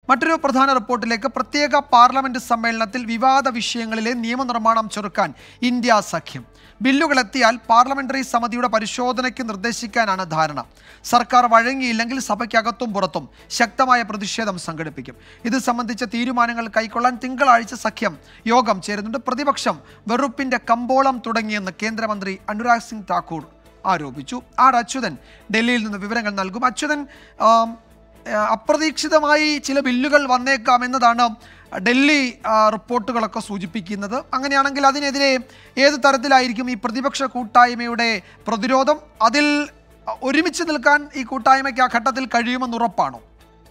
മറ്റൊരു പ്രധാന റിപ്പോർട്ടിലേക്ക് പ്രത്യേക പാർലമെന്റ് സമ്മേളനത്തിൽ വിവാദ വിഷയങ്ങളിലെ നിയമനിർമ്മാണം ചെറുക്കാൻ ഇന്ത്യ സഖ്യം ബില്ലുകൾ എത്തിയാൽ പാർലമെന്ററി സമിതിയുടെ പരിശോധനയ്ക്ക് നിർദ്ദേശിക്കാനാണ് ധാരണ സർക്കാർ വഴങ്ങിയില്ലെങ്കിൽ സഭയ്ക്കകത്തും പുറത്തും ശക്തമായ പ്രതിഷേധം സംഘടിപ്പിക്കും ഇത് സംബന്ധിച്ച തീരുമാനങ്ങൾ കൈക്കൊള്ളാൻ തിങ്കളാഴ്ച സഖ്യം യോഗം ചേരുന്നുണ്ട് പ്രതിപക്ഷം വെറുപ്പിന്റെ കമ്പോളം തുടങ്ങിയെന്ന് കേന്ദ്രമന്ത്രി അനുരാഗ് സിംഗ് ഠാക്കൂർ ആരോപിച്ചു ആർ അച്യുതൻ ഡൽഹിയിൽ നിന്ന് വിവരങ്ങൾ നൽകും അച്യുതൻ ആം, ആ, അപ്രതീക്ഷിതമായി ചില ബില്ലുകൾ വന്നേക്കാം എന്നതാണ് ഡൽഹി ആ, റിപ്പോർട്ടുകളൊക്കെ സൂചിപ്പിക്കുന്നത് അങ്ങനെയാണെങ്കിൽ അതിനെതിരെ ഏത് തരത്തിലായിരിക്കും ഈ പ്രതിപക്ഷ കൂട്ടായ്മയുടെ പ്രതിരോധം അതിൽ ഒരുമിച്ച് നിൽക്കാൻ ഈ കൂട്ടായ്മയ്ക്ക് ആ ഘട്ടത്തിൽ കഴിയുമെന്ന് ഉറപ്പാണോ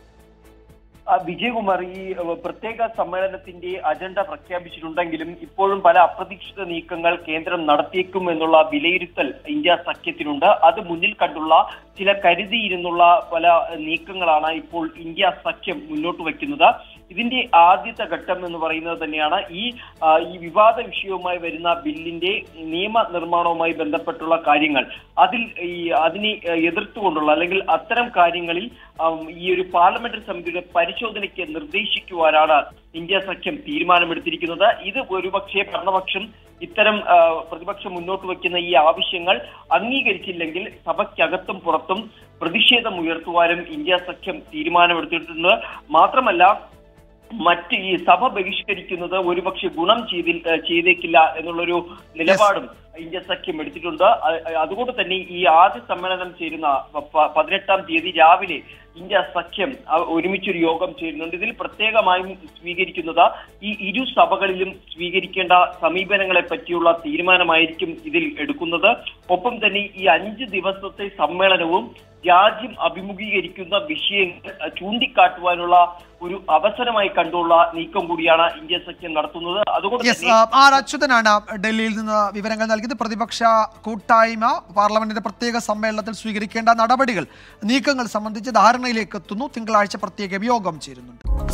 ആ, വിജയകുമാർ ഈ ഏഹ്, പ്രത്യേക സമ്മേളനത്തിന്റെ അജണ്ട പ്രഖ്യാപിച്ചിട്ടുണ്ടെങ്കിലും ഇപ്പോഴും പല അപ്രതീക്ഷിത നീക്കങ്ങൾ കേന്ദ്രം നടത്തിയേക്കും എന്നുള്ള വിലയിരുത്തൽ ഇന്ത്യ സഖ്യത്തിനുണ്ട് അത് മുന്നിൽ കണ്ടുള്ള ചില കരുതിയിരുന്നുള്ള പല നീക്കങ്ങളാണ് ഇപ്പോൾ ഇന്ത്യ സഖ്യം മുന്നോട്ട് വയ്ക്കുന്നത് ഇതിന്റെ ആദ്യത്തെ ഘട്ടം എന്ന് പറയുന്നത് തന്നെയാണ് ഈ ആ, ഈ വിവാദ വിഷയവുമായി വരുന്ന ബില്ലിന്റെ നിയമനിർമ്മാണവുമായി ബന്ധപ്പെട്ടുള്ള കാര്യങ്ങൾ അതിൽ ഈ അതിനെ ഏഹ്, എതിർത്തുകൊണ്ടുള്ള അല്ലെങ്കിൽ അത്തരം കാര്യങ്ങളിൽ ആം, ഈ ഒരു പാർലമെന്ററി സമിതിയുടെ പരിശോധനയ്ക്ക് നിർദ്ദേശിക്കുവാനാണ് ഇന്ത്യ സഖ്യം തീരുമാനമെടുത്തിരിക്കുന്നത് ഇത് ഒരുപക്ഷെ ഭരണപക്ഷം ഇത്തരം ആ, പ്രതിപക്ഷം മുന്നോട്ട് വയ്ക്കുന്ന ഈ ആവശ്യങ്ങൾ അംഗീകരിച്ചില്ലെങ്കിൽ സഭയ്ക്കകത്തും പുറത്തും പ്രതിഷേധം ഉയർത്തുവാനും ഇന്ത്യ സഖ്യം തീരുമാനമെടുത്തിട്ടുണ്ട് മാത്രമല്ല മറ്റ് ഈ സഭ ബഹിഷ്കരിക്കുന്നത് ഒരുപക്ഷെ ഗുണം ചെയ്തി ചെയ്തേക്കില്ല എന്നുള്ളൊരു നിലപാടും ഇന്ത്യ സഖ്യം എടുത്തിട്ടുണ്ട് അ- അതുകൊണ്ട് തന്നെ ഈ ആദ്യ സമ്മേളനം ചേരുന്ന പ- പതിനെട്ടാം തീയതി രാവിലെ ഇന്ത്യ സഖ്യം അ- ഒരുമിച്ചൊരു യോഗം ചേരുന്നുണ്ട് ഇതിൽ പ്രത്യേകമായും സ്വീകരിക്കുന്നത് ഈ ഇരു സഭകളിലും സ്വീകരിക്കേണ്ട സമീപനങ്ങളെ പറ്റിയുള്ള തീരുമാനമായിരിക്കും ഇതിൽ എടുക്കുന്നത് ഒപ്പം തന്നെ ഈ അഞ്ച് ദിവസത്തെ സമ്മേളനവും രാജ്യം അഭിമുഖീകരിക്കുന്ന വിഷയങ്ങൾ അഹ്, ചൂണ്ടിക്കാട്ടുവാനുള്ള ഒരു അവസരമായി കണ്ടുള്ള നീക്കം കൂടിയാണ് ഇന്ത്യ സഖ്യം നടത്തുന്നത് അതുകൊണ്ട് യെസ് തന്നെ ആർ അച്യുതനാണ് ഡൽഹിയിൽ നിന്ന് വിവരങ്ങൾ നൽകിയത് പ്രതിപക്ഷ കൂട്ടായ്മ പാർലമെന്റിന്റെ പ്രത്യേക സമ്മേളനത്തിൽ സ്വീകരിക്കേണ്ട നടപടികൾ നീക്കങ്ങൾ സംബന്ധിച്ച് ധാരണയിലേക്ക് എത്തുന്നു തിങ്കളാഴ്ച പ്രത്യേക യോഗം ചേരുന്നുണ്ട്